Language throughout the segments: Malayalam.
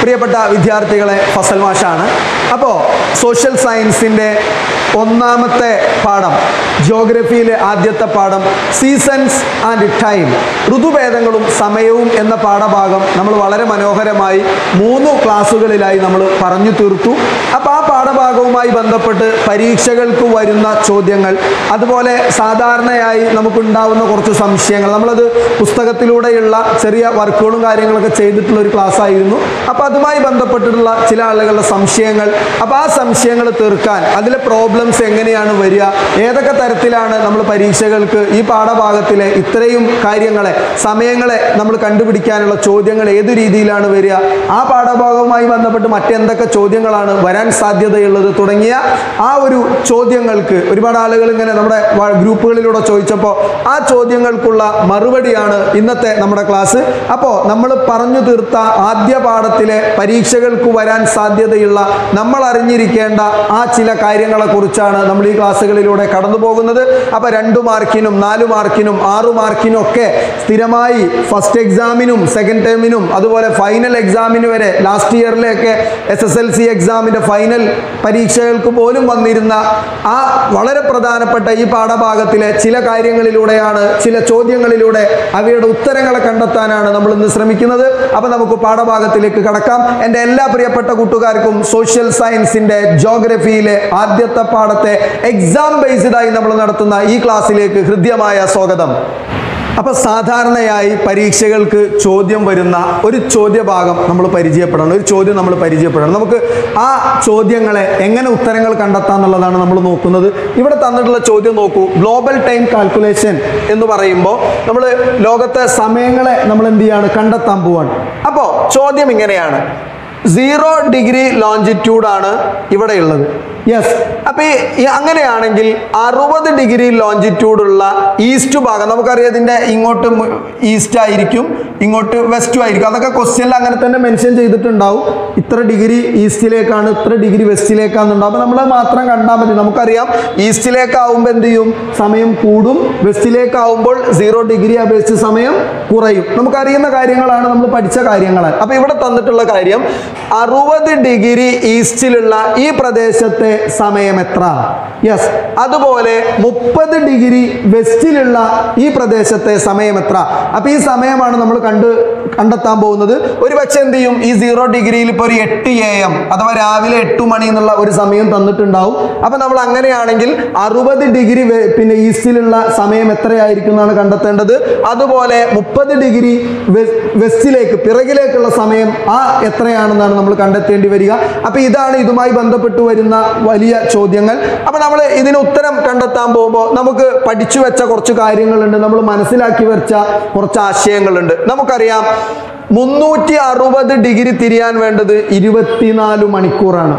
പ്രിയപ്പെട്ട വിദ്യാർത്ഥികളെ ഫസൽ മാഷാണ് അപ്പോൾ സോഷ്യൽ സയൻസിൻ്റെ ഒന്നാമത്തെ പാഠം ജോഗ്രഫിയിലെ ആദ്യത്തെ പാഠം സീസൺസ് ആൻഡ് ടൈം ഋതുഭേദങ്ങളും സമയവും എന്ന പാഠഭാഗം നമ്മൾ വളരെ മനോഹരമായി മൂന്ന് ക്ലാസ്സുകളിലായി നമ്മൾ പറഞ്ഞു തീർത്തു അപ്പോൾ ആ പാഠഭാഗവുമായി ബന്ധപ്പെട്ട് പരീക്ഷകൾക്ക് വരുന്ന ചോദ്യങ്ങൾ അതുപോലെ സാധാരണയായി നമുക്കുണ്ടാവുന്ന കുറച്ച് സംശയങ്ങൾ നമ്മളത് പുസ്തകത്തിലൂടെയുള്ള ചെറിയ വർക്കുകളും കാര്യങ്ങളൊക്കെ ചെയ്തിട്ടുള്ള ഒരു ക്ലാസ് ആയിരുന്നു അപ്പോൾ അതുമായി ബന്ധപ്പെട്ടിട്ടുള്ള ചില ആളുകളുടെ സംശയങ്ങൾ അപ്പോൾ ആ സംശയങ്ങൾ തീർക്കാൻ അതിലെ പ്രോബ്ലംസ് എങ്ങനെയാണ് വരിക ഏതൊക്കെ തരത്തിലാണ് നമ്മൾ പരീക്ഷകൾക്ക് ഈ പാഠഭാഗത്തിലെ ഇത്രയും കാര്യങ്ങളെ സമയങ്ങളെ നമ്മൾ കണ്ടുപിടിക്കാനുള്ള ചോദ്യങ്ങൾ ഏതു രീതിയിലാണ് വരിക ആ പാഠഭാഗവുമായി ബന്ധപ്പെട്ട് മറ്റെന്തൊക്കെ ചോദ്യങ്ങളാണ് വരാൻ സാധ്യതയുള്ളത് തുടങ്ങിയ ആ ഒരു ചോദ്യങ്ങൾക്ക് ഒരുപാട് ആളുകൾ ഇങ്ങനെ നമ്മുടെ വ- ഗ്രൂപ്പുകളിലൂടെ ചോദിച്ചപ്പോൾ ആ ചോദ്യങ്ങൾക്കുള്ള മറുപടിയാണ് ഇന്നത്തെ നമ്മുടെ ക്ലാസ് അപ്പോൾ നമ്മൾ പറഞ്ഞു തീർത്ത ആദ്യ പാഠത്തിലെ പരീക്ഷകൾക്ക് വരാൻ സാധ്യതയുള്ള നമ്മൾ അറിഞ്ഞിരിക്കേണ്ട ആ ചില കാര്യങ്ങളെ കുറിച്ചാണ് നമ്മൾ ഈ ക്ലാസ്സുകളിലൂടെ കടന്നു പോകുന്നത് അപ്പോൾ രണ്ട് മാർക്കിനും നാല് മാർക്കിനും ആറു മാർക്കിനും ഒക്കെ സ്ഥിരമായി ഫസ്റ്റ് എക്സാമിനും സെക്കൻഡ് ടേമിനും അതുപോലെ ഫൈനൽ എക്സാമിന് വരെ ലാസ്റ്റ് ഇയറിലെയൊക്കെ എസ് എസ് എൽ സി എക്സാമിൻ്റെ ഫൈനൽ പരീക്ഷകൾക്ക് പോലും വന്നിരുന്ന ആ വളരെ പ്രധാനപ്പെട്ട ഈ പാഠഭാഗത്തിലെ ചില കാര്യങ്ങളിലൂടെയാണ് ചില ചോദ്യങ്ങളിലൂടെ അവയുടെ ഉത്തരങ്ങളെ കണ്ടെത്താനാണ് നമ്മൾ ഇന്ന് ശ്രമിക്കുന്നത് അപ്പോൾ നമുക്ക് പാഠഭാഗത്തിലേക്ക് കടക്കാം എൻ്റെ എല്ലാ പ്രിയപ്പെട്ട കൂട്ടുകാർക്കും സോഷ്യൽ സയൻസിൻ്റെ ജോഗ്രഫിയിലെ ആദ്യത്തെ പാഠത്തെ എക്സാം ബേസ്ഡായി നമ്മൾ നടത്തുന്ന ഈ ക്ലാസ്സിലേക്ക് ഹൃദ്യമായ സ്വാഗതം അപ്പോൾ സാധാരണയായി പരീക്ഷകൾക്ക് ചോദ്യം വരുന്ന ഒരു ചോദ്യഭാഗം നമ്മൾ പരിചയപ്പെടണം ഒരു ചോദ്യം നമ്മൾ പരിചയപ്പെടണം നമുക്ക് ആ ചോദ്യങ്ങളെ എങ്ങനെ ഉത്തരങ്ങൾ കണ്ടെത്താം എന്നുള്ളതാണ് നമ്മൾ നോക്കുന്നത് ഇവിടെ തന്നിട്ടുള്ള ചോദ്യം നോക്കൂ ഗ്ലോബൽ ടൈം കാൽക്കുലേഷൻ എന്ന് പറയുമ്പോൾ നമ്മൾ ലോകത്തെ സമയങ്ങളെ നമ്മൾ എന്ത് ചെയ്യാണ് കണ്ടെത്താൻ പോവാണ് അപ്പോൾ ചോദ്യം ഇങ്ങനെയാണ് സീറോ ഡിഗ്രി ലോഞ്ചിറ്റ്യൂഡാണ് ഇവിടെ ഉള്ളത് യെസ് അപ്പൊ ഈ ഈ അങ്ങനെയാണെങ്കിൽ അറുപത് ഡിഗ്രി ലോഞ്ചിറ്റ്യൂഡുള്ള ഈസ്റ്റ് ഭാഗം നമുക്കറിയാം ഇതിന്റെ ഇങ്ങോട്ട് ഈസ്റ്റ് ആയിരിക്കും ഇങ്ങോട്ട് വെസ്റ്റും ആയിരിക്കും അതൊക്കെ ക്വസ്റ്റ്യനിൽ അങ്ങനെ തന്നെ മെൻഷൻ ചെയ്തിട്ടുണ്ടാവും ഇത്ര ഡിഗ്രി ഈസ്റ്റിലേക്കാണ് ഇത്ര ഡിഗ്രി വെസ്റ്റിലേക്കാണെന്നുണ്ടാവും അപ്പൊ നമ്മൾ മാത്രം കണ്ടാൽ മതി നമുക്കറിയാം ഈസ്റ്റിലേക്കാവുമ്പോൾ എന്ത് ചെയ്യും സമയം കൂടും വെസ്റ്റിലേക്കാവുമ്പോൾ സീറോ ഡിഗ്രി അപേക്ഷിച്ച് സമയം കുറയും നമുക്കറിയുന്ന കാര്യങ്ങളാണ് നമ്മൾ പഠിച്ച കാര്യങ്ങളാണ് അപ്പൊ ഇവിടെ തന്നിട്ടുള്ള കാര്യം അറുപത് ഡിഗ്രി ഈസ്റ്റിലുള്ള ഈ പ്രദേശത്തെ സമയം എത്ര യെസ് അതുപോലെ മുപ്പത് ഡിഗ്രി വെസ്റ്റിലുള്ള ഈ പ്രദേശത്തെ സമയം എത്ര അപ്പൊ ഈ സമയമാണ് നമ്മൾ കണ്ട് കണ്ടെത്താൻ പോകുന്നത് ഒരു പക്ഷെ എന്ത് ചെയ്യും ഈ സീറോ ഡിഗ്രിയിൽ ഇപ്പോൾ ഒരു എട്ട് എ എം അഥവാ രാവിലെ എട്ട് മണി എന്നുള്ള ഒരു സമയം തന്നിട്ടുണ്ടാവും അപ്പൊ നമ്മൾ അങ്ങനെയാണെങ്കിൽ അറുപത് ഡിഗ്രി പിന്നെ ഈസ്റ്റിലുള്ള സമയം എത്രയായിരിക്കും എന്നാണ് കണ്ടെത്തേണ്ടത് അതുപോലെ മുപ്പത് ഡിഗ്രി വെസ്റ്റിലേക്ക് പിറകിലേക്കുള്ള സമയം ആ എത്രയാണെന്നാണ് നമ്മൾ കണ്ടെത്തേണ്ടി വരിക അപ്പൊ ഇതാണ് ഇതുമായി ബന്ധപ്പെട്ട് വരുന്ന വലിയ ചോദ്യങ്ങൾ അപ്പൊ നമ്മൾ ഇതിന് ഉത്തരം കണ്ടെത്താൻ പോകുമ്പോൾ നമുക്ക് പഠിച്ചു വെച്ച കുറച്ച് കാര്യങ്ങളുണ്ട് നമ്മൾ മനസ്സിലാക്കി വെച്ച കുറച്ച് ആശയങ്ങളുണ്ട് നമുക്കറിയാം മുന്നൂറ്റി അറുപത് ഡിഗ്രി തിരിയാൻ വേണ്ടത് ഇരുപത്തിനാല് മണിക്കൂറാണ്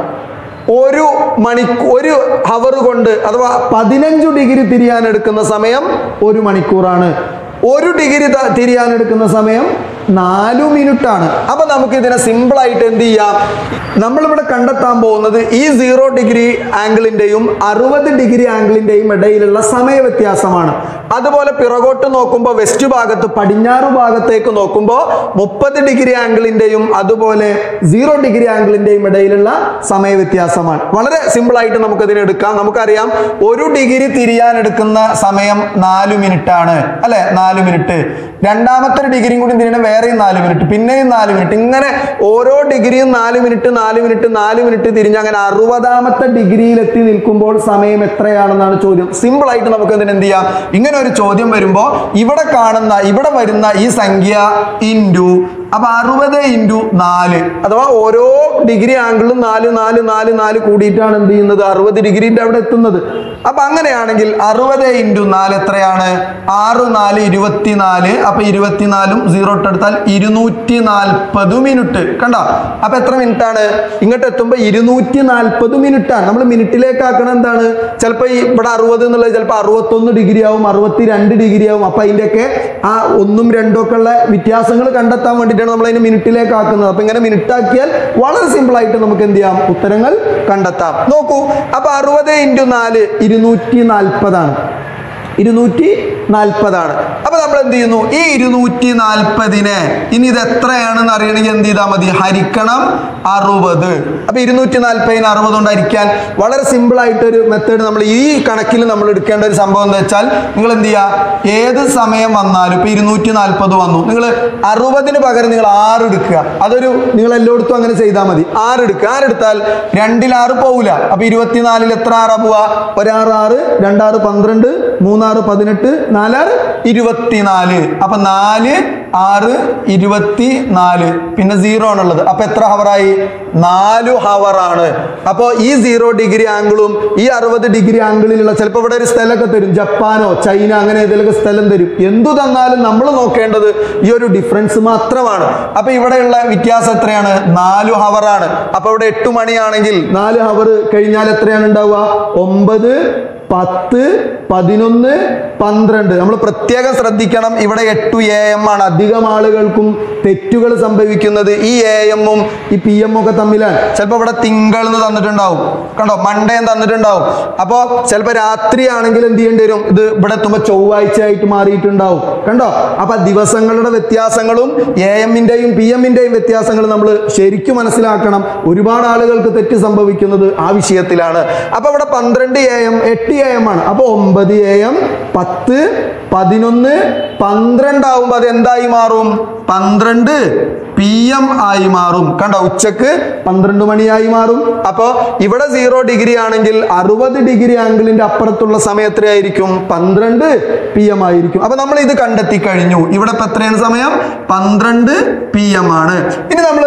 ഒരു മണി ഒരു ഹവർ കൊണ്ട് അഥവാ പതിനഞ്ചു ഡിഗ്രി തിരിയാൻ എടുക്കുന്ന സമയം ഒരു മണിക്കൂറാണ് ഒരു ഡിഗ്രി ത- തിരിയാൻ എടുക്കുന്ന സമയം നാലു മിനിറ്റ് ആണ് അപ്പൊ നമുക്ക് ഇതിനെ സിമ്പിൾ ആയിട്ട് എന്ത് ചെയ്യാം നമ്മളിവിടെ കണ്ടെത്താൻ പോകുന്നത് ഈ സീറോ ഡിഗ്രി ആംഗിളിന്റെയും അറുപത് ഡിഗ്രി ആംഗിളിന്റെയും ഇടയിലുള്ള സമയ വ്യത്യാസമാണ് അതുപോലെ പിറകോട്ട് നോക്കുമ്പോൾ വെസ്റ്റ് ഭാഗത്ത് പടിഞ്ഞാറ് ഭാഗത്തേക്ക് നോക്കുമ്പോൾ മുപ്പത് ഡിഗ്രി ആംഗിളിന്റെയും അതുപോലെ സീറോ ഡിഗ്രി ആംഗിളിന്റെയും ഇടയിലുള്ള സമയ വ്യത്യാസമാണ് വളരെ സിമ്പിൾ ആയിട്ട് നമുക്ക് ഇതിനെ എടുക്കാം നമുക്കറിയാം ഒരു ഡിഗ്രി തിരിയാൻ എടുക്കുന്ന സമയം നാല് മിനിറ്റ് ആണ് അല്ലെ നാല് മിനിറ്റ് രണ്ടാമത്തെ ഒരു ഡിഗ്രിയും കൂടി തിരിയണ വേറെയും നാല് മിനിറ്റ് പിന്നെയും നാല് മിനിറ്റ് ഇങ്ങനെ ഓരോ ഡിഗ്രിയും നാല് മിനിറ്റ് നാല് മിനിറ്റ് നാല് മിനിറ്റ് തിരിഞ്ഞ് അങ്ങനെ അറുപതാമത്തെ ഡിഗ്രിയിൽ എത്തി നിൽക്കുമ്പോൾ സമയം എത്രയാണെന്നാണ് ചോദ്യം സിമ്പിൾ ആയിട്ട് നമുക്ക് ഇതിന് എന്ത് ചെയ്യാം ഇങ്ങനെ ഒരു ചോദ്യം വരുമ്പോൾ ഇവിടെ കാണുന്ന ഇവിടെ വരുന്ന ഈ സംഖ്യ ഇൻറ്റു അപ്പൊ അറുപത് ഇൻറ്റു നാല് അഥവാ ഓരോ ഡിഗ്രി ആംഗിളും നാല് നാല് നാല് നാല് കൂടിയിട്ടാണ് എന്ത് ചെയ്യുന്നത് അറുപത് ഡിഗ്രിന്റെ അവിടെ എത്തുന്നത് അപ്പൊ അങ്ങനെയാണെങ്കിൽ അറുപത് ഇൻറ്റു നാല് എത്രയാണ് ആറ് നാല് ഇരുപത്തിനാല് അപ്പൊ ഇരുപത്തിനാലും സീറോ ഇട്ടെടുത്താൽ ഇരുന്നൂറ്റി നാൽപ്പത് മിനിറ്റ് കണ്ട അപ്പൊ എത്ര മിനിറ്റ് ആണ് ഇങ്ങോട്ട് എത്തുമ്പോൾ ഇരുന്നൂറ്റി നാൽപ്പത് മിനിറ്റ് ആണ് നമ്മൾ മിനിറ്റിലേക്ക് ആക്കണം എന്താണ് ചിലപ്പോൾ ഈ ഇവിടെ അറുപത് എന്നുള്ളത് ചിലപ്പോൾ അറുപത്തൊന്ന് ഡിഗ്രി ആവും അറുപത്തി രണ്ട് ഡിഗ്രി ആവും അപ്പൊ അതിൻ്റെയൊക്കെ ആ ഒന്നും രണ്ടും ഒക്കെ ഉള്ള വ്യത്യാസങ്ങൾ കണ്ടെത്താൻ വേണ്ടിയിട്ടാണ് നമ്മൾ അതിനെ മിനിറ്റിലേക്ക് ആക്കുന്നത് അപ്പൊ ഇങ്ങനെ മിനിറ്റ് ആക്കിയാൽ വളരെ സിമ്പിൾ ആയിട്ട് നമുക്ക് എന്ത് ചെയ്യാം ഉത്തരങ്ങൾ കണ്ടെത്താം നോക്കൂ അപ്പൊ അറുപത് ഇൻറ്റു നാല് ഇരുന്നൂറ്റി നാൽപ്പതാണ് ഇരുന്നൂറ്റി നാൽപ്പതാണ് അപ്പൊ നമ്മൾ എന്ത് ചെയ്യുന്നു ഈ ഇരുന്നൂറ്റി നാൽപ്പതിനെ ഇനി ഇത് എത്രയാണെന്ന് അറിയണമെങ്കിൽ എന്ത് ചെയ്താൽ മതി ഹരിക്കണം അറുപത് അപ്പൊ ഇരുന്നൂറ്റി നാൽപ്പതിന് അറുപത് കൊണ്ട് ഹരിക്കാൻ വളരെ സിമ്പിൾ ആയിട്ടൊരു മെത്തേഡ് നമ്മൾ ഈ കണക്കിൽ നമ്മൾ എടുക്കേണ്ട ഒരു സംഭവം എന്താ വെച്ചാൽ നിങ്ങൾ എന്ത് ചെയ്യുക ഏത് സമയം വന്നാലും ഇപ്പൊ ഇരുന്നൂറ്റി നാൽപ്പത് വന്നു നിങ്ങൾ അറുപതിന് പകരം നിങ്ങൾ ആറ് എടുക്കുക അതൊരു നിങ്ങൾ എല്ലായിടത്തും അങ്ങനെ ചെയ്താൽ മതി ആറ് എടുക്കുക ആറെടുത്താൽ രണ്ടിൽ ആറ് പോവില്ല അപ്പൊ ഇരുപത്തിനാലിൽ എത്ര ആറാ പോവാ ഒരാറ് ആറ് രണ്ടാറ് പന്ത്രണ്ട് മൂന്നാറ് പതിനെട്ട് നാലാറ് ഇരുപത്തിനാല് അപ്പൊ നാല് ആറ് ഇരുപത്തി നാല് പിന്നെ സീറോ ആണുള്ളത് അപ്പൊ എത്ര ഹവറായി നാലു ഹവറാണ് അപ്പോൾ ഈ സീറോ ഡിഗ്രി ആംഗിളും ഈ അറുപത് ഡിഗ്രി ആംഗിളിലുള്ള ചിലപ്പോൾ ഇവിടെ ഒരു സ്ഥലമൊക്കെ തരും ജപ്പാനോ ചൈന അങ്ങനെ ഏതെങ്കിലുമൊക്കെ സ്ഥലം തരും എന്തു തന്നാലും നമ്മൾ നോക്കേണ്ടത് ഈ ഒരു ഡിഫറൻസ് മാത്രമാണ് അപ്പൊ ഇവിടെയുള്ള വ്യത്യാസം എത്രയാണ് നാലു ഹവറാണ് അപ്പൊ ഇവിടെ എട്ട് മണിയാണെങ്കിൽ നാല് ഹവർ കഴിഞ്ഞാൽ എത്രയാണ് ഉണ്ടാവുക ഒമ്പത് പത്ത് പതിനൊന്ന് പന്ത്രണ്ട് നമ്മൾ പ്രത്യേകം ശ്രദ്ധിക്കണം ഇവിടെ എട്ടു എ എം ആണ് അധികം ആളുകൾക്കും തെറ്റുകൾ സംഭവിക്കുന്നത് ഈ എ എമ്മും ഈ പി എം ഒക്കെ തമ്മിലാണ് ചിലപ്പോൾ ഇവിടെ തിങ്കൾ എന്ന് തന്നിട്ടുണ്ടാവും കണ്ടോ മൺഡേ എന്ന് തന്നിട്ടുണ്ടാവും അപ്പോൾ ചിലപ്പോൾ രാത്രി ആണെങ്കിൽ എന്ത് ചെയ്യേണ്ടി വരും ഇത് ഇവിടെ എത്തുമ്പോൾ ചൊവ്വാഴ്ച ആയിട്ട് മാറിയിട്ടുണ്ടാവും കണ്ടോ അപ്പൊ ദിവസങ്ങളുടെ വ്യത്യാസങ്ങളും എ എമ്മിന്റെയും പി എമ്മിന്റെയും വ്യത്യാസങ്ങൾ നമ്മൾ ശരിക്കും മനസ്സിലാക്കണം ഒരുപാട് ആളുകൾക്ക് തെറ്റ് സംഭവിക്കുന്നത് ആ വിഷയത്തിലാണ് അപ്പൊ ഇവിടെ പന്ത്രണ്ട് എ എം എട്ട് എ എം ആണ് അപ്പൊ ഒമ്പത് എ എം പത്ത് പതിനൊന്ന് പന്ത്രണ്ട് ആവുമ്പോൾ അത് എന്തായി മാറും പന്ത്രണ്ട് പി എം ആയി മാറും കണ്ടോ ഉച്ചക്ക് പന്ത്രണ്ട് മണിയായി മാറും അപ്പോ ഇവിടെ സീറോ ഡിഗ്രി ആണെങ്കിൽ അറുപത് ഡിഗ്രി ആംഗിളിന്റെ അപ്പുറത്തുള്ള സമയം എത്രയായിരിക്കും പന്ത്രണ്ട് പി എം ആയിരിക്കും അപ്പൊ നമ്മൾ ഇത് കണ്ടെത്തി കഴിഞ്ഞു ഇവിടെ ഇപ്പൊ എത്രയാണ് സമയം പന്ത്രണ്ട് പി എം ആണ് ഇനി നമ്മൾ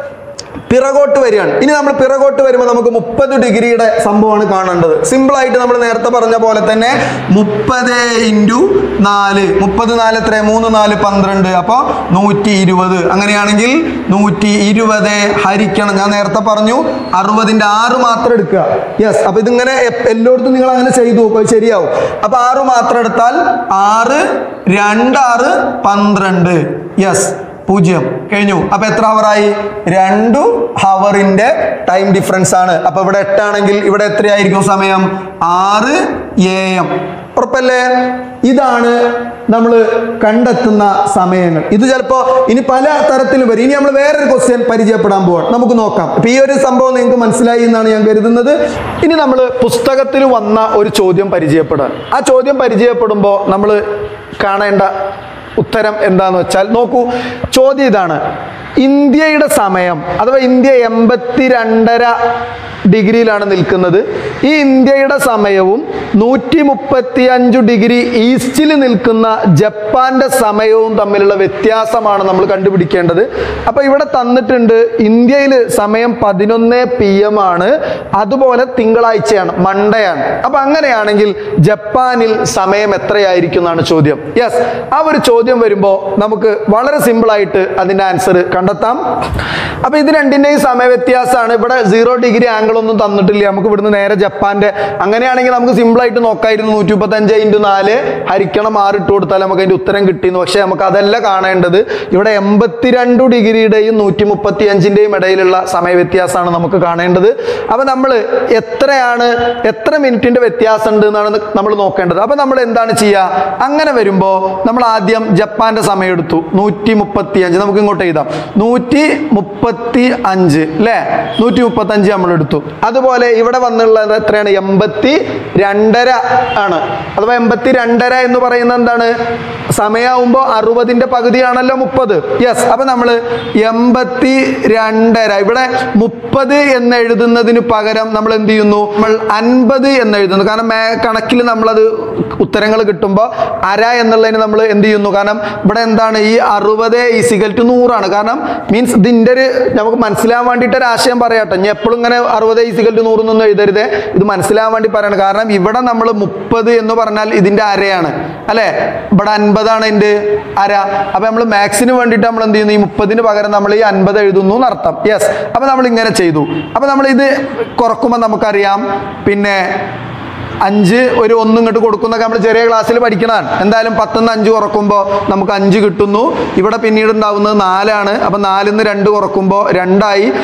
പിറകോട്ട് വരികയാണ് ഇനി നമ്മൾ പിറകോട്ട് വരുമ്പോൾ നമുക്ക് മുപ്പത് ഡിഗ്രിയുടെ സംഭവമാണ് കാണേണ്ടത് സിമ്പിൾ ആയിട്ട് നമ്മൾ നേരത്തെ പറഞ്ഞ പോലെ തന്നെ മുപ്പത് ഇൻറ്റു നാല് മുപ്പത് നാല് എത്ര മൂന്ന് നാല് പന്ത്രണ്ട് അപ്പോൾ നൂറ്റി ഇരുപത് അങ്ങനെയാണെങ്കിൽ നൂറ്റി ഇരുപത് ഹരിക്കണം ഞാൻ നേരത്തെ പറഞ്ഞു അറുപതിൻ്റെ ആറ് മാത്രം എടുക്കുക യെസ് അപ്പൊ ഇതിങ്ങനെ എ- എല്ലായിടത്തും നിങ്ങൾ അങ്ങനെ ചെയ്തു നോക്കുക അത് ശരിയാവും അപ്പൊ ആറ് മാത്രം എടുത്താൽ ആറ് രണ്ടാറ് പന്ത്രണ്ട് യെസ് പൂജ്യം കഴിഞ്ഞു അപ്പൊ എത്ര ഹവറായി രണ്ടു ഹവറിന്റെ ടൈം ഡിഫറൻസ് ആണ് അപ്പൊ ഇവിടെ എട്ടാണെങ്കിൽ ഇവിടെ എത്രയായിരിക്കും സമയം ആറ് എ എം ഉറപ്പല്ലേ ഇതാണ് നമ്മൾ കണ്ടെത്തുന്ന സമയങ്ങൾ ഇത് ചിലപ്പോൾ ഇനി പല തരത്തിൽ വരും ഇനി നമ്മൾ വേറൊരു ക്വസ്റ്റ്യൻ പരിചയപ്പെടാൻ പോവാണ് നമുക്ക് നോക്കാം ഇപ്പൊ ഈ ഒരു സംഭവം നിങ്ങൾക്ക് മനസ്സിലായി എന്നാണ് ഞാൻ കരുതുന്നത് ഇനി നമ്മൾ പുസ്തകത്തിൽ വന്ന ഒരു ചോദ്യം പരിചയപ്പെടാൻ ആ ചോദ്യം പരിചയപ്പെടുമ്പോൾ നമ്മൾ കാണേണ്ട ഉത്തരം എന്താന്ന് വെച്ചാൽ നോക്കൂ ചോദ്യം ഇതാണ് ഇന്ത്യയുടെ സമയം അഥവാ ഇന്ത്യ എൺപത്തി രണ്ടര ഡിഗ്രിയിലാണ് നിൽക്കുന്നത് ഈ ഇന്ത്യയുടെ സമയവും നൂറ്റി മുപ്പത്തി അഞ്ച് ഡിഗ്രി ഈസ്റ്റിൽ നിൽക്കുന്ന ജപ്പാന്റെ സമയവും തമ്മിലുള്ള വ്യത്യാസമാണ് നമ്മൾ കണ്ടുപിടിക്കേണ്ടത് അപ്പൊ ഇവിടെ തന്നിട്ടുണ്ട് ഇന്ത്യയിൽ സമയം പതിനൊന്ന് പി എം ആണ് അതുപോലെ തിങ്കളാഴ്ചയാണ് മൺഡേ ആണ് അപ്പൊ അങ്ങനെയാണെങ്കിൽ ജപ്പാനിൽ സമയം എത്രയായിരിക്കും എന്നാണ് ചോദ്യം യെസ് ആ ഒരു ചോദ്യം വരുമ്പോൾ നമുക്ക് വളരെ സിമ്പിൾ ആയിട്ട് അതിന്റെ ആൻസർ കണ്ടെത്താം അപ്പൊ ഇത് രണ്ടിന്റെയും സമയ വ്യത്യാസമാണ് ഇവിടെ സീറോ ഡിഗ്രി ആംഗിൾ ഒന്നും തന്നിട്ടില്ല നമുക്ക് ഇവിടുന്ന് നേരെ ജപ്പാന്റെ അങ്ങനെയാണെങ്കിൽ നമുക്ക് സിമ്പിൾ ആയിട്ട് നോക്കായിരുന്നു നൂറ്റി മുപ്പത്തി അഞ്ച് ഇൻറ്റു നാല് ഹരിക്കണം ആറ് ഇട്ട് കൊടുത്താൽ നമുക്ക് അതിന്റെ ഉത്തരം കിട്ടിയിരുന്നു പക്ഷെ നമുക്ക് അതല്ല കാണേണ്ടത് ഇവിടെ എൺപത്തിരണ്ട് ഡിഗ്രിയുടെയും നൂറ്റി മുപ്പത്തി അഞ്ചിന്റെയും ഇടയിലുള്ള സമയ വ്യത്യാസമാണ് നമുക്ക് കാണേണ്ടത് അപ്പൊ നമ്മൾ എത്രയാണ് എത്ര മിനിറ്റിന്റെ വ്യത്യാസം ഉണ്ട് എന്നാണ് നമ്മൾ നോക്കേണ്ടത് അപ്പൊ നമ്മൾ എന്താണ് ചെയ്യുക അങ്ങനെ വരുമ്പോൾ നമ്മൾ ആദ്യം ജപ്പാന്റെ സമയം എടുത്തു നൂറ്റി മുപ്പത്തി അഞ്ച് നമുക്ക് ഇങ്ങോട്ട് എഴുതാം നൂറ്റി മുപ്പത്തി അഞ്ച് അല്ലേ നൂറ്റി മുപ്പത്തി അഞ്ച് നമ്മൾ എടുത്തു അതുപോലെ ഇവിടെ വന്നുള്ളത് എത്രയാണ് എൺപത്തി രണ്ടര ആണ് അഥവാ എൺപത്തി രണ്ടര എന്ന് പറയുന്നത് എന്താണ് സമയമാകുമ്പോൾ അറുപതിന്റെ പകുതിയാണല്ലോ മുപ്പത് യെസ് അപ്പൊ നമ്മൾ എൺപത്തി രണ്ടര ഇവിടെ മുപ്പത് എന്ന് എഴുതുന്നതിന് പകരം നമ്മൾ എന്ത് ചെയ്യുന്നു നമ്മൾ അൻപത് എന്ന് എഴുതുന്നു കാരണം മേ കണക്കിൽ നമ്മളത് ഉത്തരങ്ങൾ കിട്ടുമ്പോൾ അര എന്നുള്ളതിന് നമ്മൾ എന്ത് ചെയ്യുന്നു കാരണം ഇവിടെ എന്താണ് ഈ അറുപത് ഈസിക്കൽ ടു നൂറാണ് കാരണം മീൻസ് ഇതിൻ്റെ ഒരു നമുക്ക് മനസ്സിലാവാൻ വേണ്ടിയിട്ട് ഒരു ആശയം പറയാട്ടോ ഇനി എപ്പോഴും ഇങ്ങനെ അറുപത് ഈസിക്കൽ ടു നൂറ് എന്നൊന്നും എഴുതരുത് ഇത് മനസ്സിലാവാൻ വേണ്ടി പറയണം കാരണം ഇവിടെ നമ്മൾ മുപ്പത് എന്ന് പറഞ്ഞാൽ ഇതിൻ്റെ അരയാണ് അല്ലേ ഇവിടെ അൻപതാണ് എൻ്റെ അര അപ്പൊ നമ്മൾ മാത്സിന് വേണ്ടിയിട്ട് നമ്മൾ എന്ത് ചെയ്യുന്നു ഈ മുപ്പതിന് പകരം നമ്മൾ ഈ അൻപത് എഴുതുന്നു എന്നർത്ഥം യെസ് അപ്പൊ നമ്മൾ ഇങ്ങനെ ചെയ്തു അപ്പൊ നമ്മൾ ഇത് കുറക്കുമ്പോൾ നമുക്കറിയാം പിന്നെ അഞ്ച് ഒരു ഒന്നും ഇങ്ങോട്ട് കൊടുക്കുന്നൊക്കെ നമ്മൾ ചെറിയ ക്ലാസ്സിൽ പഠിക്കണതാണ് എന്തായാലും പത്തുനിന്ന് അഞ്ച് കുറക്കുമ്പോൾ നമുക്ക് അഞ്ച് കിട്ടുന്നു ഇവിടെ പിന്നീട് ഉണ്ടാവുന്നത് നാലാണ് അപ്പം നാലിൽ നിന്ന് രണ്ട് കുറക്കുമ്പോൾ രണ്ടായി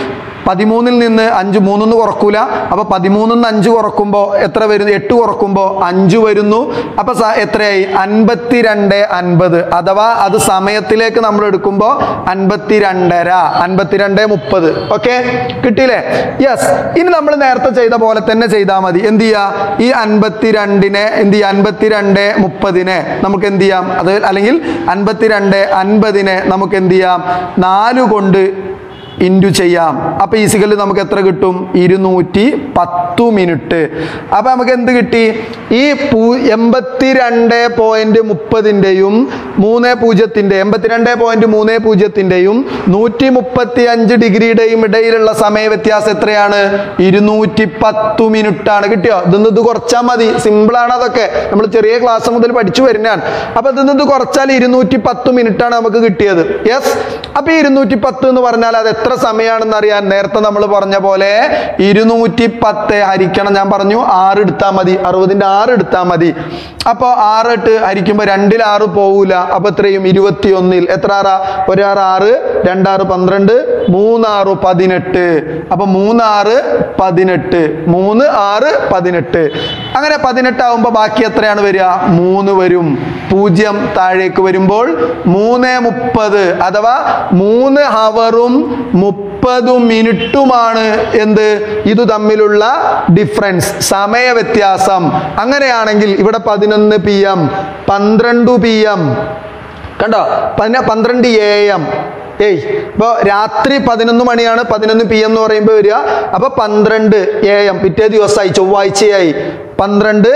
പതിമൂന്നിൽ നിന്ന് അഞ്ച് മൂന്നിന്ന് കുറക്കൂല അപ്പോൾ പതിമൂന്നിൽ നിന്ന് അഞ്ച് കുറക്കുമ്പോൾ എത്ര വരുന്നു എട്ട് കുറക്കുമ്പോൾ അഞ്ച് വരുന്നു അപ്പോൾ സ- എത്രയായി അൻപത്തി രണ്ട് അൻപത് അഥവാ അത് സമയത്തിലേക്ക് നമ്മൾ എടുക്കുമ്പോൾ അൻപത്തി രണ്ടര അൻപത്തിരണ്ട് മുപ്പത് ഓക്കെ കിട്ടിയില്ലേ യെസ് ഇനി നമ്മൾ നേരത്തെ ചെയ്ത പോലെ തന്നെ ചെയ്താൽ മതി എന്ത് ചെയ്യുക ഈ അൻപത്തിരണ്ടിനെ എന്ത് ചെയ്യുക അൻപത്തിരണ്ട് മുപ്പതിനെ നമുക്ക് എന്ത് ചെയ്യാം അത് അല്ലെങ്കിൽ അൻപത്തിരണ്ട് അൻപതിനെ നമുക്ക് എന്ത് ചെയ്യാം നാല് കൊണ്ട് ഇൻറ്റു ചെയ്യാം അപ്പോൾ ഈസിക്കൽ നമുക്ക് എത്ര കിട്ടും ഇരുന്നൂറ്റി പത്തു മിനിറ്റ് അപ്പോൾ നമുക്ക് എന്ത് കിട്ടി ഈ പൂ എൺപത്തി രണ്ട് പോയിന്റ് മുപ്പതിൻ്റെയും മൂന്ന് പൂജ്യത്തിൻ്റെ എൺപത്തിരണ്ട് പോയിന്റ് മൂന്ന് പൂജ്യത്തിൻ്റെയും നൂറ്റി മുപ്പത്തി അഞ്ച് ഡിഗ്രിയുടെയും ഇടയിലുള്ള സമയ വ്യത്യാസം എത്രയാണ് ഇരുന്നൂറ്റി പത്തു മിനിറ്റ് ആണ് കിട്ടിയോ ഇതൊന്ന് ഇത് കുറച്ചാൽ മതി സിമ്പിളാണ് അതൊക്കെ നമ്മൾ ചെറിയ ക്ലാസ് മുതൽ പഠിച്ചു വരുന്നതാണ് അപ്പോൾ ഇതൊന്ന് ഇത് കുറച്ചാൽ ഇരുന്നൂറ്റി പത്ത് മിനിറ്റ് ആണ് നമുക്ക് കിട്ടിയത് യെസ് അപ്പോൾ ഈ ഇരുന്നൂറ്റി പത്ത് എന്ന് പറഞ്ഞാൽ അത് എത്ര സമയമാണെന്ന് അറിയാൻ നേരത്തെ നമ്മൾ പറഞ്ഞ പോലെ ഇരുന്നൂറ്റി പത്ത് ഹരിക്കണം ഞാൻ പറഞ്ഞു ആറ് എടുത്താൽ മതി അറുപതിൻ്റെ ആറ് എടുത്താൽ മതി അപ്പോൾ ആറ് ഇട്ട് ഹരിക്കുമ്പോൾ രണ്ടിൽ ആറ് പോകൂല അപ്പോൾ എത്രയും ഇരുപത്തി ഒന്നിൽ എത്ര ആറാ ഒരാറ് ആറ് രണ്ടാറ് പന്ത്രണ്ട് മൂന്നാറ് പതിനെട്ട് അപ്പോൾ മൂന്നാറ് പതിനെട്ട് മൂന്ന് ആറ് പതിനെട്ട് അങ്ങനെ പതിനെട്ട് ആവുമ്പോൾ ബാക്കി എത്രയാണ് വരിക മൂന്ന് വരും പൂജ്യം താഴേക്ക് വരുമ്പോൾ മൂന്ന് മുപ്പത് അഥവാ മൂന്ന് ഹവറും മുപ്പത് മിനിറ്റുമാണ് എന്ത് ഇത് തമ്മിലുള്ള ഡിഫറൻസ് സമയ വ്യത്യാസം അങ്ങനെയാണെങ്കിൽ ഇവിടെ പതിനൊന്ന് പി എം പന്ത്രണ്ട് പി എം കണ്ടോ പതിന പന്ത്രണ്ട് എ എം ഏയ് ഇപ്പോൾ രാത്രി പതിനൊന്ന് മണിയാണ് പതിനൊന്ന് പി എം എന്ന് പറയുമ്പോൾ വരിക അപ്പോൾ പന്ത്രണ്ട് എ എം പിറ്റേ ദിവസമായി ചൊവ്വാഴ്ചയായി പന്ത്രണ്ട്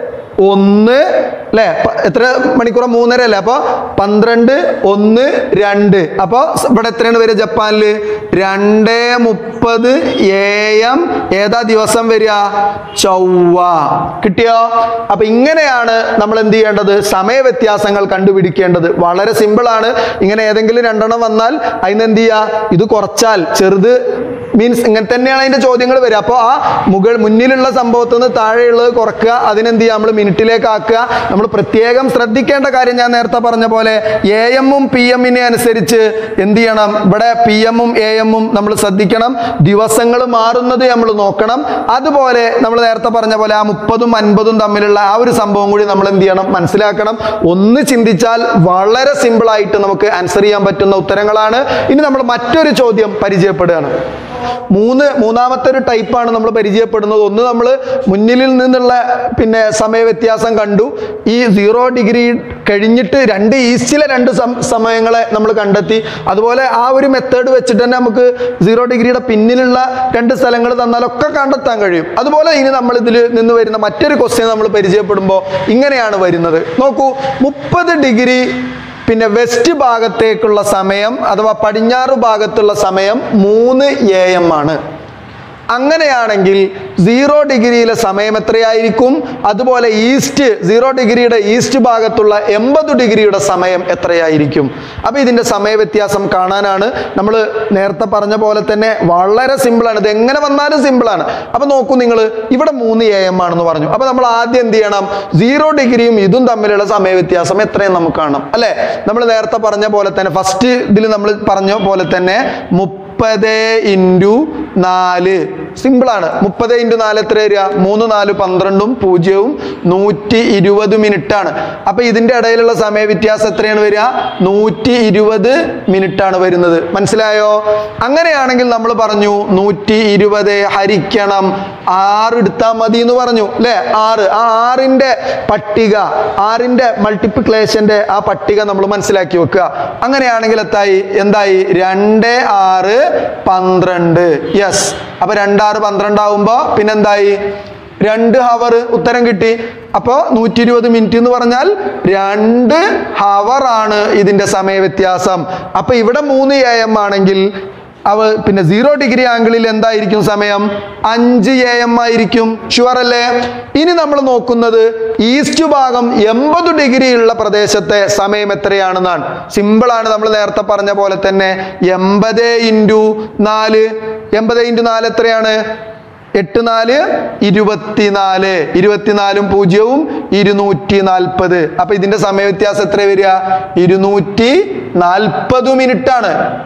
ഒന്ന് അല്ലേ പ- എത്ര മണിക്കൂർ മൂന്നര അല്ലേ അപ്പോൾ പന്ത്രണ്ട് ഒന്ന് രണ്ട് അപ്പോൾ ഇവിടെ എത്രയാണ് വരിക ജപ്പാനിൽ രണ്ട് മുപ്പത് എ എം ഏതാ ദിവസം വരിക ചൊവ്വ കിട്ടിയോ അപ്പൊ ഇങ്ങനെയാണ് നമ്മൾ എന്ത് ചെയ്യേണ്ടത് സമയ വ്യത്യാസങ്ങൾ കണ്ടുപിടിക്കേണ്ടത് വളരെ സിമ്പിൾ ആണ് ഇങ്ങനെ ഏതെങ്കിലും രണ്ടെണ്ണം വന്നാൽ അതിന് എന്ത് ചെയ്യുക ഇത് കുറച്ചാൽ ചെറുത് മീൻസ് ഇങ്ങനെ തന്നെയാണ് അതിന്റെ ചോദ്യങ്ങൾ വരിക അപ്പോൾ ആ മുകൾ മുന്നിലുള്ള സംഭവത്തിൽ നിന്ന് താഴെയുള്ളത് കുറക്കുക അതിനെന്ത് ചെയ്യുക നമ്മൾ മിനിറ്റിലേക്ക് ആക്കുക നമ്മൾ പ്രത്യേകം ശ്രദ്ധിക്കേണ്ട കാര്യം ഞാൻ നേരത്തെ പറഞ്ഞ പോലെ എ എമ്മും പി എമ്മിനെ അനുസരിച്ച് എന്ത് ചെയ്യണം ഇവിടെ പി എമ്മും എ എമ്മും നമ്മൾ ശ്രദ്ധിക്കണം ദിവസങ്ങൾ മാറുന്നത് നമ്മൾ നോക്കണം അതുപോലെ നമ്മൾ നേരത്തെ പറഞ്ഞ പോലെ ആ മുപ്പതും അൻപതും തമ്മിലുള്ള ആ ഒരു സംഭവം കൂടി നമ്മൾ എന്ത് ചെയ്യണം മനസ്സിലാക്കണം ഒന്ന് ചിന്തിച്ചാൽ വളരെ സിമ്പിൾ ആയിട്ട് നമുക്ക് ആൻസർ ചെയ്യാൻ പറ്റുന്ന ഉത്തരങ്ങളാണ് ഇനി നമ്മൾ മറ്റൊരു ചോദ്യം പരിചയപ്പെടുകയാണ് മൂന്ന് മൂന്നാമത്തെ ഒരു ടൈപ്പാണ് നമ്മൾ പരിചയപ്പെടുന്നത് ഒന്ന് നമ്മൾ മുന്നിൽ നിന്നുള്ള പിന്നെ സമയ വ്യത്യാസം കണ്ടു ഈ സീറോ ഡിഗ്രി കഴിഞ്ഞിട്ട് രണ്ട് ഈസ്റ്റിലെ രണ്ട് സം- സമയങ്ങളെ നമ്മൾ കണ്ടെത്തി അതുപോലെ ആ ഒരു മെത്തേഡ് വെച്ചിട്ട് തന്നെ നമുക്ക് സീറോ ഡിഗ്രിയുടെ പിന്നിലുള്ള രണ്ട് സ്ഥലങ്ങൾ തന്നാലൊക്കെ കണ്ടെത്താൻ കഴിയും അതുപോലെ ഇനി നമ്മൾ ഇതിൽ നിന്ന് വരുന്ന മറ്റൊരു ക്വസ്റ്റ്യൻ നമ്മൾ പരിചയപ്പെടുമ്പോൾ ഇങ്ങനെയാണ് വരുന്നത് നോക്കൂ മുപ്പത് ഡിഗ്രി പിന്നെ വെസ്റ്റ് ഭാഗത്തേക്കുള്ള സമയം അഥവാ പടിഞ്ഞാറ് ഭാഗത്തുള്ള സമയം മൂന്ന് എ എം ആണ് അങ്ങനെയാണെങ്കിൽ സീറോ ഡിഗ്രിയിലെ സമയം എത്രയായിരിക്കും അതുപോലെ ഈസ്റ്റ് സീറോ ഡിഗ്രിയുടെ ഈസ്റ്റ് ഭാഗത്തുള്ള എൺപത് ഡിഗ്രിയുടെ സമയം എത്രയായിരിക്കും അപ്പോൾ ഇതിൻ്റെ സമയ വ്യത്യാസം കാണാനാണ് നമ്മൾ നേരത്തെ പറഞ്ഞ പോലെ തന്നെ വളരെ സിമ്പിളാണ് ഇത് എങ്ങനെ വന്നാലും സിമ്പിളാണ് അപ്പോൾ നോക്കൂ നിങ്ങൾ ഇവിടെ മൂന്ന് എ എം ആണെന്ന് പറഞ്ഞു അപ്പോൾ നമ്മൾ ആദ്യം എന്ത് ചെയ്യണം സീറോ ഡിഗ്രിയും ഇതും തമ്മിലുള്ള സമയ വ്യത്യാസം എത്രയും നമുക്ക് കാണാം അല്ലേ നമ്മൾ നേരത്തെ പറഞ്ഞ പോലെ തന്നെ ഫസ്റ്റ് ഇതിൽ നമ്മൾ പറഞ്ഞ പോലെ തന്നെ മുപ്പത് ഇൻറ്റു നാല് സിമ്പിളാണ് മുപ്പത് ഇൻറ്റു നാല് എത്ര വരിക മൂന്ന് നാല് പന്ത്രണ്ടും പൂജ്യവും നൂറ്റി ഇരുപത് മിനിറ്റ് ആണ് അപ്പൊ ഇതിന്റെ ഇടയിലുള്ള സമയ വ്യത്യാസം എത്രയാണ് വരിക നൂറ്റി ഇരുപത് മിനിറ്റ് ആണ് വരുന്നത് മനസ്സിലായോ അങ്ങനെയാണെങ്കിൽ നമ്മൾ പറഞ്ഞു നൂറ്റി ഇരുപത് ഹരിക്കണം ആറ് എടുത്താൽ മതി എന്ന് പറഞ്ഞു അല്ലേ ആറ് ആ ആറിന്റെ പട്ടിക ആറിന്റെ മൾട്ടിപ്ലിക്കേഷന്റെ ആ പട്ടിക നമ്മൾ മനസ്സിലാക്കി വെക്കുക അങ്ങനെയാണെങ്കിൽ എത്തായി എന്തായി രണ്ട് ആറ് പന്ത്രണ്ട് യെസ് അപ്പൊ രണ്ടാറ് പന്ത്രണ്ട് ആവുമ്പോ പിന്നെന്തായി രണ്ട് ഹവർ ഉത്തരം കിട്ടി അപ്പോൾ നൂറ്റി ഇരുപത് മിനിറ്റ് എന്ന് പറഞ്ഞാൽ രണ്ട് ഹവർ ആണ് ഇതിന്റെ സമയ വ്യത്യാസം അപ്പൊ ഇവിടെ മൂന്ന് എ എം ആണെങ്കിൽ അവ പിന്നെ സീറോ ഡിഗ്രി ആംഗിളിൽ എന്തായിരിക്കും സമയം അഞ്ച് എ എം ആയിരിക്കും ഷുവർ അല്ലേ ഇനി നമ്മൾ നോക്കുന്നത് ഈസ്റ്റ് ഭാഗം എൺപത് ഡിഗ്രി ഉള്ള പ്രദേശത്തെ സമയം എത്രയാണെന്നാണ് സിമ്പിൾ ആണ് നമ്മൾ നേരത്തെ പറഞ്ഞ പോലെ തന്നെ എൺപത് ഇൻറ്റു നാല് എൺപത് ഇൻറ്റു നാല് എത്രയാണ് എട്ട് നാല് ഇരുപത്തിനാല് ഇരുപത്തിനാലും പൂജ്യവും ഇരുന്നൂറ്റി നാൽപ്പത് അപ്പൊ ഇതിന്റെ സമയ വ്യത്യാസം എത്ര വരിക ഇരുന്നൂറ്റി നാൽപ്പത് മിനിറ്റ് ആണ്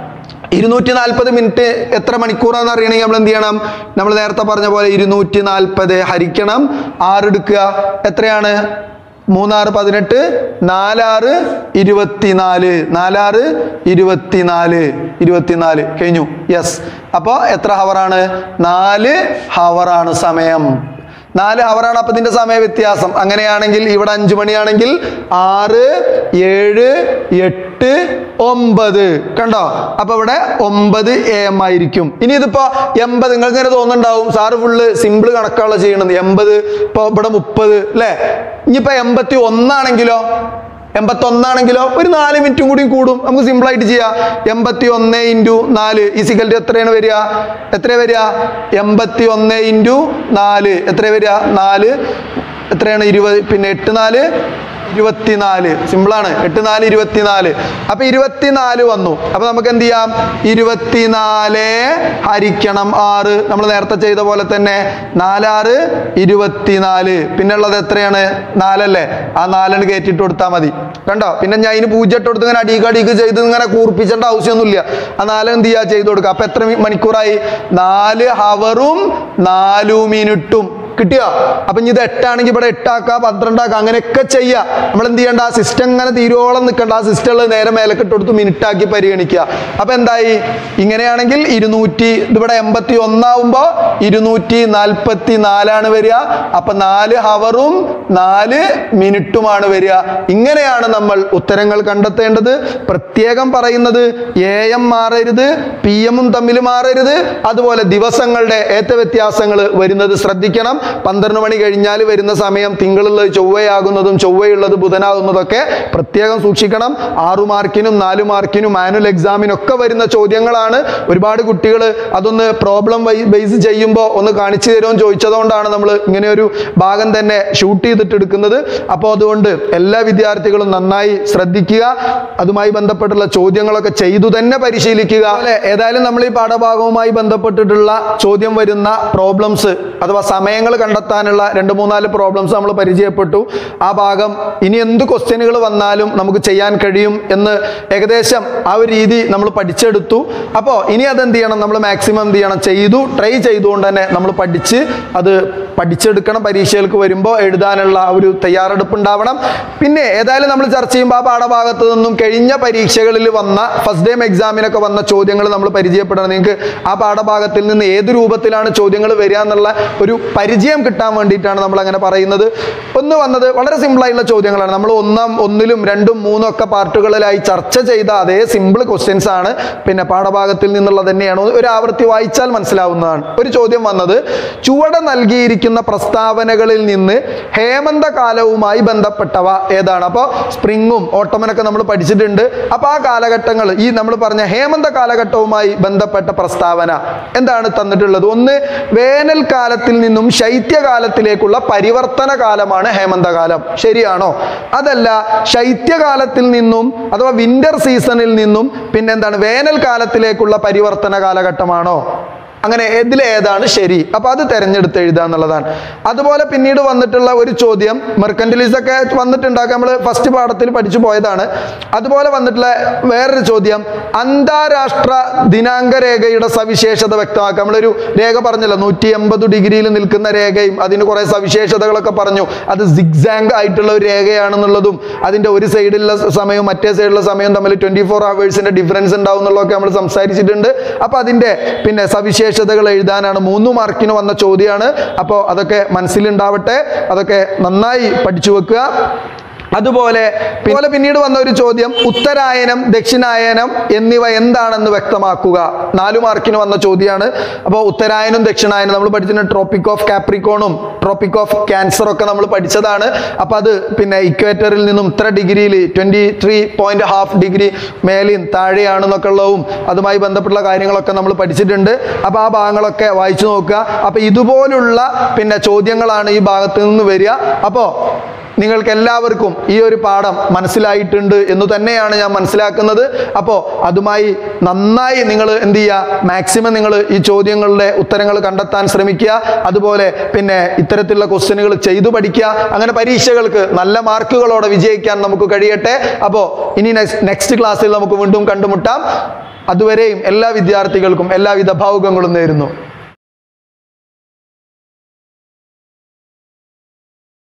ഇരുന്നൂറ്റി നാൽപ്പത് മിനിറ്റ് എത്ര മണിക്കൂറാന്ന് അറിയണമെങ്കിൽ നമ്മൾ എന്ത് ചെയ്യണം നമ്മൾ നേരത്തെ പറഞ്ഞ പോലെ ഇരുന്നൂറ്റി നാൽപ്പത് ഹരിക്കണം ആറ് എടുക്കുക എത്രയാണ് മൂന്നാറ് പതിനെട്ട് നാലാറ് ഇരുപത്തിനാല് നാലാറ് ഇരുപത്തിനാല് ഇരുപത്തിനാല് കഴിഞ്ഞു യെസ് അപ്പോൾ എത്ര ഹവറാണ് നാല് ഹവറാണ് സമയം നാല് ഹവറാണ് അപ്പം ഇതിന്റെ സമയ വ്യത്യാസം അങ്ങനെയാണെങ്കിൽ ഇവിടെ അഞ്ചു മണിയാണെങ്കിൽ ആറ് ഏഴ് എട്ട് ഒമ്പത് കണ്ടോ അപ്പൊ ഇവിടെ ഒമ്പത് എ എം ആയിരിക്കും ഇനി ഇതിപ്പോ എൺപത് നിങ്ങൾക്ക് ഇങ്ങനെ തോന്നുന്നുണ്ടാവും സാറ് ഫുള്ള് സിമ്പിൾ കണക്കാണല്ലോ ചെയ്യണത് എൺപത് ഇപ്പൊ ഇവിടെ മുപ്പത് അല്ലേ ഇനിയിപ്പോ എൺപത്തി ഒന്നാണെങ്കിലോ എൺപത്തി ഒന്നാണെങ്കിലോ ഒരു നാല് മിനിറ്റും കൂടി കൂടും നമുക്ക് സിമ്പിൾ ആയിട്ട് ചെയ്യാം എൺപത്തി ഒന്ന് ഇൻറ്റു നാല് ഈസിക്കൽ ടു എത്രയാണ് വരിക എത്ര വരിക എൺപത്തി ഒന്ന് ഇൻറ്റു നാല് എത്ര വരിക നാല് എത്രയാണ് ഇരുപത് പിന്നെ എട്ട് നാല് ഇരുപത്തിനാല് സിമ്പിളാണ് എട്ട് നാല് ഇരുപത്തിനാല് അപ്പൊ ഇരുപത്തിനാല് വന്നു അപ്പൊ നമുക്ക് എന്ത് ചെയ്യാം ഇരുപത്തിനാല് ഹരിക്കണം ആറ് നമ്മൾ നേരത്തെ ചെയ്ത പോലെ തന്നെ നാലാറ് ഇരുപത്തിനാല് പിന്നെ ഉള്ളത് എത്രയാണ് നാലല്ലേ ആ നാലാണ് കയറ്റിട്ട് കൊടുത്താൽ മതി കണ്ടോ പിന്നെ ഞാൻ അതിന് പൂജ്യം ഇട്ട് കൊടുത്ത് ഇങ്ങനെ അടിക്ക് അടിക്ക് ചെയ്ത് ഇങ്ങനെ കൂർപ്പിച്ചേണ്ട ആവശ്യമൊന്നുമില്ല ആ നാല് എന്ത് ചെയ്യാ ചെയ്ത് കൊടുക്കുക അപ്പൊ എത്ര മി- മണിക്കൂറായി നാല് ഹവറും നാലു മിനിറ്റും കിട്ടിയോ അപ്പൊ ഇനി ഇത് എട്ടാണെങ്കിൽ ഇവിടെ എട്ടാക്കുക പന്ത്രണ്ടാക്കുക അങ്ങനെയൊക്കെ ചെയ്യുക നമ്മൾ എന്ത് ചെയ്യണ്ട ആ സിസ്റ്റം ഇങ്ങനെ തീരോളം നിൽക്കണ്ട ആ സിസ്റ്റമിൽ നേരെ മേലക്ക് ഇട്ട് കൊടുത്ത് മിനിറ്റ് ആക്കി പരിഗണിക്കുക അപ്പൊ എന്തായി ഇങ്ങനെയാണെങ്കിൽ ഇരുന്നൂറ്റി ഇതിവിടെ എൺപത്തി ഒന്നാവുമ്പോ ഇരുന്നൂറ്റി നാൽപ്പത്തി നാലാണ് വരിക അപ്പൊ നാല് ഹവറും നാല് മിനിറ്റുമാണ് വരിക ഇങ്ങനെയാണ് നമ്മൾ ഉത്തരങ്ങൾ കണ്ടെത്തേണ്ടത് പ്രത്യേകം പറയുന്നത് എ എം മാറരുത് പി എമ്മും തമ്മിൽ മാറരുത് അതുപോലെ ദിവസങ്ങളുടെ ഏറ്റ വ്യത്യാസങ്ങൾ വരുന്നത് ശ്രദ്ധിക്കണം പന്ത്രണ്ട് മണി കഴിഞ്ഞാൽ വരുന്ന സമയം തിങ്കളുള്ളത് ചൊവ്വയാകുന്നതും ചൊവ്വയുള്ളത് ബുധനാകുന്നതൊക്കെ പ്രത്യേകം സൂക്ഷിക്കണം ആറു മാർക്കിനും നാലു മാർക്കിനും ആനുവൽ എക്സാമിനും ഒക്കെ വരുന്ന ചോദ്യങ്ങളാണ് ഒരുപാട് കുട്ടികൾ അതൊന്ന് പ്രോബ്ലം ബേസ് ചെയ്യുമ്പോൾ ഒന്ന് കാണിച്ചു തരുമെന്ന് ചോദിച്ചതുകൊണ്ടാണ് നമ്മൾ ഇങ്ങനെ ഒരു ഭാഗം തന്നെ ഷൂട്ട് ചെയ്തിട്ട് എടുക്കുന്നത് അപ്പോൾ അതുകൊണ്ട് എല്ലാ വിദ്യാർത്ഥികളും നന്നായി ശ്രദ്ധിക്കുക അതുമായി ബന്ധപ്പെട്ടുള്ള ചോദ്യങ്ങളൊക്കെ ചെയ്തു തന്നെ പരിശീലിക്കുക അല്ലെ ഏതായാലും നമ്മൾ ഈ പാഠഭാഗവുമായി ബന്ധപ്പെട്ടിട്ടുള്ള ചോദ്യം വരുന്ന പ്രോബ്ലംസ് അഥവാ സമയങ്ങൾ കണ്ടെത്താനുള്ള രണ്ട് മൂന്നാല് പ്രോബ്ലംസ് നമ്മൾ പരിചയപ്പെട്ടു ആ ഭാഗം ഇനി എന്ത് ക്വസ്റ്റ്യനുകൾ വന്നാലും നമുക്ക് ചെയ്യാൻ കഴിയും എന്ന് ഏകദേശം ആ ഒരു രീതി നമ്മൾ പഠിച്ചെടുത്തു അപ്പോൾ ഇനി അതെന്ത് ചെയ്യണം നമ്മൾ മാക്സിമം എന്ത് ചെയ്യണം ചെയ്തു ട്രൈ ചെയ്തുകൊണ്ട് തന്നെ നമ്മൾ പഠിച്ച് അത് പഠിച്ചെടുക്കണം പരീക്ഷകൾക്ക് വരുമ്പോൾ എഴുതാനുള്ള ആ ഒരു തയ്യാറെടുപ്പ് ഉണ്ടാവണം പിന്നെ ഏതായാലും നമ്മൾ ചർച്ച ചെയ്യുമ്പോൾ ആ പാഠഭാഗത്ത് നിന്നും കഴിഞ്ഞ പരീക്ഷകളിൽ വന്ന ഫസ്റ്റ് ടൈം എക്സാമിനൊക്കെ വന്ന ചോദ്യങ്ങൾ നമ്മൾ പരിചയപ്പെടണം നിങ്ങൾക്ക് ആ പാഠഭാഗത്തിൽ നിന്ന് ഏത് രൂപത്തിലാണ് ചോദ്യങ്ങൾ വരിക എന്നുള്ള ഒരു പരിചയം കിട്ടാൻ വേണ്ടിയിട്ടാണ് നമ്മൾ അങ്ങനെ പറയുന്നത് ഒന്ന് വന്നത് വളരെ സിമ്പിൾ ആയിട്ടുള്ള ചോദ്യങ്ങളാണ് നമ്മൾ ഒന്നാം ഒന്നിലും രണ്ടും മൂന്നും ഒക്കെ പാർട്ടുകളിലായി ചർച്ച ചെയ്ത അതേ സിമ്പിൾ ക്വസ്റ്റ്യൻസ് ആണ് പിന്നെ പാഠഭാഗത്തിൽ നിന്നുള്ള തന്നെയാണ് ഒരു ആവൃത്തി വായിച്ചാൽ മനസ്സിലാവുന്നതാണ് ഒരു ചോദ്യം വന്നത് ചുവടെ നൽകിയിരിക്കുന്ന പ്രസ്താവനകളിൽ നിന്ന് ഹേമന്തകാലവുമായി ബന്ധപ്പെട്ടവ ഏതാണ് അപ്പോൾ സ്പ്രിങ്ങും ഓട്ടമനൊക്കെ നമ്മൾ പഠിച്ചിട്ടുണ്ട് അപ്പോൾ ആ കാലഘട്ടങ്ങൾ ഈ നമ്മൾ പറഞ്ഞ ഹേമന്ത കാലഘട്ടവുമായി ബന്ധപ്പെട്ട പ്രസ്താവന എന്താണ് തന്നിട്ടുള്ളത് ഒന്ന് വേനൽക്കാലത്തിൽ നിന്നും ശൈത്യകാലത്തിലേക്കുള്ള പരിവർത്തന കാലമാണ് ഹേമന്തകാലം ശരിയാണോ അതല്ല ശൈത്യകാലത്തിൽ നിന്നും അഥവാ വിന്റർ സീസണിൽ നിന്നും പിന്നെ എന്താണ് വേനൽക്കാലത്തിലേക്കുള്ള പരിവർത്തന കാലഘട്ടമാണോ അങ്ങനെ ഇതിലേതാണ് ശരി അപ്പൊ അത് തെരഞ്ഞെടുത്ത് എഴുതുക എന്നുള്ളതാണ് അതുപോലെ പിന്നീട് വന്നിട്ടുള്ള ഒരു ചോദ്യം മെർക്കൻറ്റലിസ് ഒക്കെ വന്നിട്ടുണ്ടാക്കുക നമ്മൾ ഫസ്റ്റ് പാഠത്തിൽ പഠിച്ചു പോയതാണ് അതുപോലെ വന്നിട്ടുള്ള വേറൊരു ചോദ്യം അന്താരാഷ്ട്ര ദിനാങ്ക രേഖയുടെ സവിശേഷത വ്യക്തമാക്കുക നമ്മളൊരു രേഖ പറഞ്ഞല്ലോ നൂറ്റി എൺപത് ഡിഗ്രിയിൽ നിൽക്കുന്ന രേഖയും അതിന് കുറെ സവിശേഷതകളൊക്കെ പറഞ്ഞു അത് സിഗ്സാങ് ആയിട്ടുള്ള ഒരു രേഖയാണെന്നുള്ളതും അതിന്റെ ഒരു സൈഡിലുള്ള സമയവും മറ്റേ സൈഡിലുള്ള സമയവും തമ്മിൽ ട്വന്റി ഫോർ അവേഴ്സിന്റെ ഡിഫറൻസ് ഉണ്ടാവും എന്നുള്ളതൊക്കെ നമ്മൾ സംസാരിച്ചിട്ടുണ്ട് അപ്പൊ അതിന്റെ പിന്നെ സവിശേഷതകൾ എഴുതാനാണ് മൂന്ന് മാർക്കിന് വന്ന ചോദ്യമാണ് അപ്പോൾ അതൊക്കെ മനസ്സിലുണ്ടാവട്ടെ അതൊക്കെ നന്നായി പഠിച്ചു വെക്കുക അതുപോലെ അതുപോലെ പിന്നീട് വന്ന ഒരു ചോദ്യം ഉത്തരായനം ദക്ഷിണായനം എന്നിവ എന്താണെന്ന് വ്യക്തമാക്കുക നാലു മാർക്കിന് വന്ന ചോദ്യമാണ് അപ്പോൾ ഉത്തരായനം ദക്ഷിണായനം നമ്മൾ പഠിച്ചിട്ടുണ്ട് ട്രോപ്പിക് ഓഫ് കാപ്രിക്കോണും ട്രോപ്പിക് ഓഫ് ക്യാൻസർ ഒക്കെ നമ്മൾ പഠിച്ചതാണ് അപ്പോൾ അത് പിന്നെ ഇക്വേറ്ററിൽ നിന്നും ഇത്ര ഡിഗ്രിയിൽ twenty three point half degree മേലെയും താഴെയാണെന്നൊക്കെ ഉള്ളതും അതുമായി ബന്ധപ്പെട്ടുള്ള കാര്യങ്ങളൊക്കെ നമ്മൾ പഠിച്ചിട്ടുണ്ട് അപ്പോൾ ആ ഭാഗങ്ങളൊക്കെ വായിച്ചു നോക്കുക അപ്പോൾ ഇതുപോലുള്ള പിന്നെ ചോദ്യങ്ങളാണ് ഈ ഭാഗത്ത് നിന്ന് വരിക അപ്പോൾ നിങ്ങൾക്ക് എല്ലാവർക്കും ഈ ഒരു പാഠം മനസ്സിലായിട്ടുണ്ട് എന്ന് തന്നെയാണ് ഞാൻ മനസ്സിലാക്കുന്നത് അപ്പോൾ അതുമായി നന്നായി നിങ്ങൾ എന്ത് ചെയ്യുക മാക്സിമം നിങ്ങൾ ഈ ചോദ്യങ്ങളുടെ ഉത്തരങ്ങൾ കണ്ടെത്താൻ ശ്രമിക്കുക അതുപോലെ പിന്നെ ഇത്തരത്തിലുള്ള ക്വസ്റ്റ്യനുകൾ ചെയ്തു പഠിക്കുക അങ്ങനെ പരീക്ഷകൾക്ക് നല്ല മാർക്കുകളോടെ വിജയിക്കാൻ നമുക്ക് കഴിയട്ടെ അപ്പോൾ ഇനി നെക്സ്റ്റ് ക്ലാസ്സിൽ നമുക്ക് വീണ്ടും കണ്ടുമുട്ടാം അതുവരെയും എല്ലാ വിദ്യാർത്ഥികൾക്കും എല്ലാവിധ ഭാവുകങ്ങളും നേരുന്നു